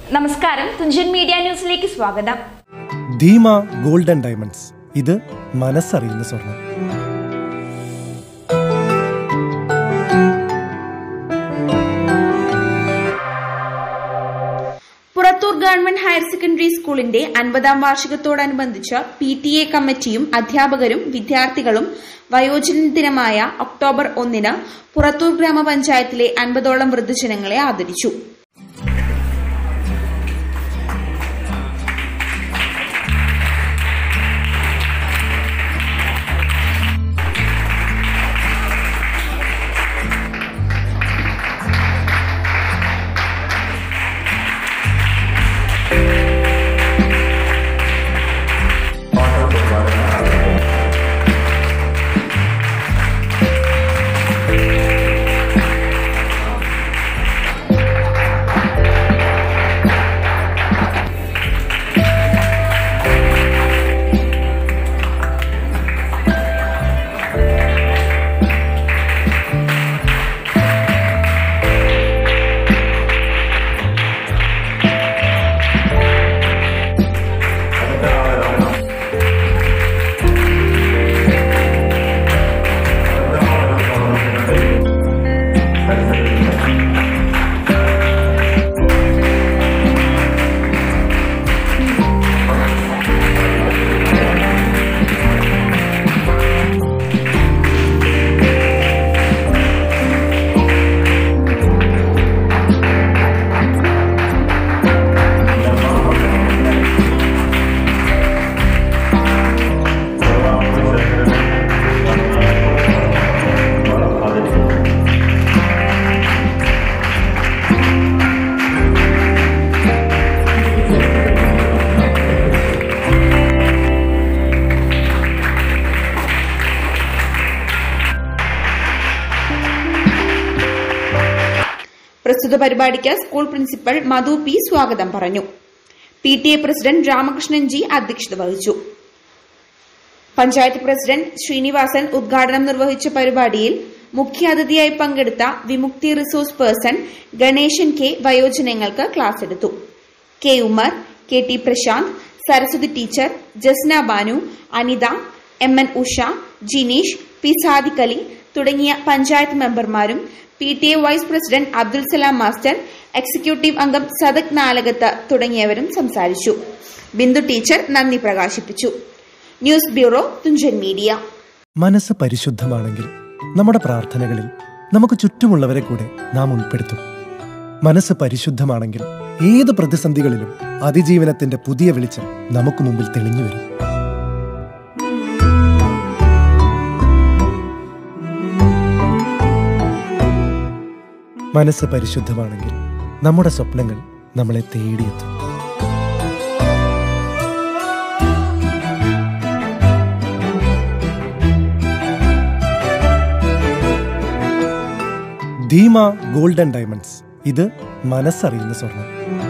നമസ്കാരം തുഞ്ചൻ മീഡിയ ന്യൂസിലേക്ക് സ്വാഗതം ധീമ ഗോൾഡൻ ഡയമണ്ട്സ് ഇത് മനസ്സറിയുന്ന സ്വർണം പുറത്തൂർ ഗവൺമെന്റ് ഹയർ സെക്കൻഡറി സ്കൂളിന്റെ അൻപതാം വാർഷികത്തോടനുബന്ധിച്ച് പി ടി എ കമ്മിറ്റിയും അധ്യാപകരും വിദ്യാർത്ഥികളും വയോജന ദിനമായ ഒക്ടോബർ ഒന്നിന് പുറത്തൂർ ഗ്രാമപഞ്ചായത്തിലെ അൻപതോളം വൃദ്ധജനങ്ങളെ ആദരിച്ചു പ്രസ്തുത പരിപാടിക്ക് സ്കൂൾ പ്രിൻസിപ്പൽ മധു പി സ്വാഗതം പറഞ്ഞു P T A president Ramakrishnan G അധ്യക്ഷത വഹിച്ചു പഞ്ചായത്ത് പ്രസിഡന്റ് ശ്രീനിവാസൻ ഉദ്ഘാടനം നിർവഹിച്ച പരിപാടിയിൽ മുഖ്യാതിഥിയായി പങ്കെടുത്ത Vimukthi resource person Ganesan K വയോജനങ്ങൾക്ക് ക്ലാസ് എടുത്തു K Umar K T Prasanth Saraswathi teacher Jasna Banu Anitha M N Usha Jineesh P Sadiq Ali തുടങ്ങിയ പഞ്ചായത്ത് മെമ്പർമാരും P T A vice president Abdul Salam master executive അംഗം സദക് നാലകത്ത് തുടങ്ങിയവരും സംസാരിച്ചു ബിന്ദു ടീച്ചർ നന്ദി പ്രകാശിപ്പിച്ചു ന്യൂസ് ബ്യൂറോ തുഞ്ചൻ മീഡിയ മനസ്സ് പരിശുദ്ധമാണെങ്കിൽ നമ്മുടെ പ്രാർത്ഥനകളിൽ നമുക്ക് ചുറ്റുമുള്ളവരെ കൂടെ നാം ഉൾപ്പെടുത്തും മനസ്സ് പരിശുദ്ധമാണെങ്കിൽ ഏത് പ്രതിസന്ധികളിലും അതിജീവനത്തിന്റെ പുതിയ വെളിച്ചം നമുക്ക് മുമ്പിൽ തെളിഞ്ഞു വരും മനസ്സ് പരിശുദ്ധമാണെങ്കിൽ നമ്മുടെ സ്വപ്നങ്ങൾ നമ്മളെ തേടിയെത്തും ധീമ ഗോൾഡൻ ഡയമണ്ട്സ് ഇത് മനസ്സറിയുന്ന സ്വർണം